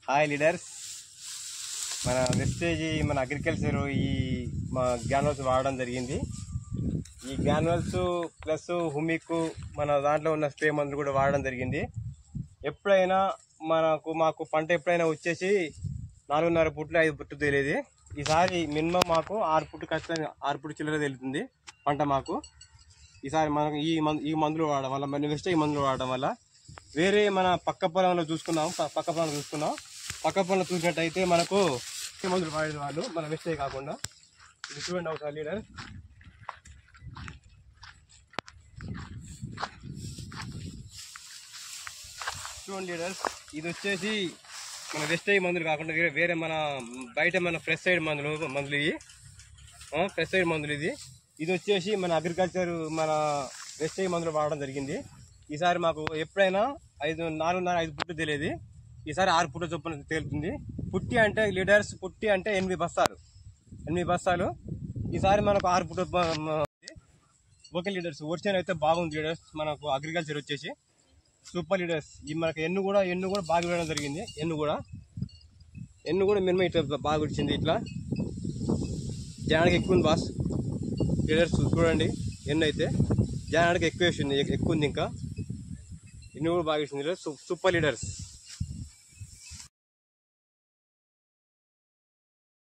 hi leaders మన వెస్టేజ్ మన అగ్రికల్చర్ ఈ మా గ్యాన్వల్స్ వాడడం జరిగింది ఈ గ్యాన్వల్స్ ప్లస్ హుమిక్ మన దాంట్లో ఉన్న స్ప్రే మందులు కూడా వాడడం జరిగింది ఎప్పుడైనా మనకు మాకు పంట ఎప్పుడైనా వచ్చేసి నాలుగున్నర పుట్లు ఐదు పుట్లు తెలియదు ఈసారి మినిమం మాకు ఆరు పుట్లు ఖచ్చితంగా ఆరు పుట్లు చిల్లర తెలుతుంది పంట మాకు ఈసారి మనకు ఈ మందు ఈ మందులు వాడడం వల్ల మన వెస్ట్ ఈ మందులు వాడడం వల్ల వేరే మన పక్క పొలంలో చూసుకున్నాం ప- పక్క పొలంలో చూసుకున్నాం పక్క పొలంలో చూసినట్టయితే మనకు ఈ మందులు వాడేది వాళ్ళు మన వెస్ట్ కాకుండా ఇది చూడండి ఒకసారి లీడర్ చూడండి లీడర్స్ ఇది వచ్చేసి మన వెస్ట్ మందులు కాకుండా వేరే వేరే మన బయట మన ఫ్రెష్ సైడ్ మందులు మందులు ఇవి ఫ్రెష్ సైడ్ మందులు ఇది ఇది వచ్చేసి మన అగ్రికల్చర్ మన వెస్ట్ మందులు వాడడం జరిగింది ఈసారి మాకు ఎప్పుడైనా ఐదు నాలుగున్నర ఐదు పుట్టు తెలియదు ఈసారి ఆరు పుట్ట చొప్పున తేలుతుంది పుట్టి అంటే లీడర్స్ పుట్టి అంటే ఎనిమిది బస్తాలు ఎనిమిది బస్తాలు ఈసారి మనకు ఆరు పుట్ట ఓకే లీడర్స్ ఒరిజినల్ అయితే బాగుంది లీడర్స్ మనకు అగ్రికల్చర్ వచ్చేసి సూపర్ లీడర్స్ ఈ మనకు ఎన్ను కూడా ఎన్ను కూడా బాగా వేయడం జరిగింది ఎన్ను కూడా ఎన్ను కూడా మినిమం ఇట్లా బాగా వచ్చింది ఇట్లా జనానికి ఎక్కువ ఉంది బాస్ లీడర్స్ చూడండి ఎన్ను అయితే జనానికి ఎక్కువ వేసింది ఎక్కువ ఉంది ఇంకా ఎన్ను కూడా బాగా వేసింది లీడర్స్ సూపర్ లీడర్స్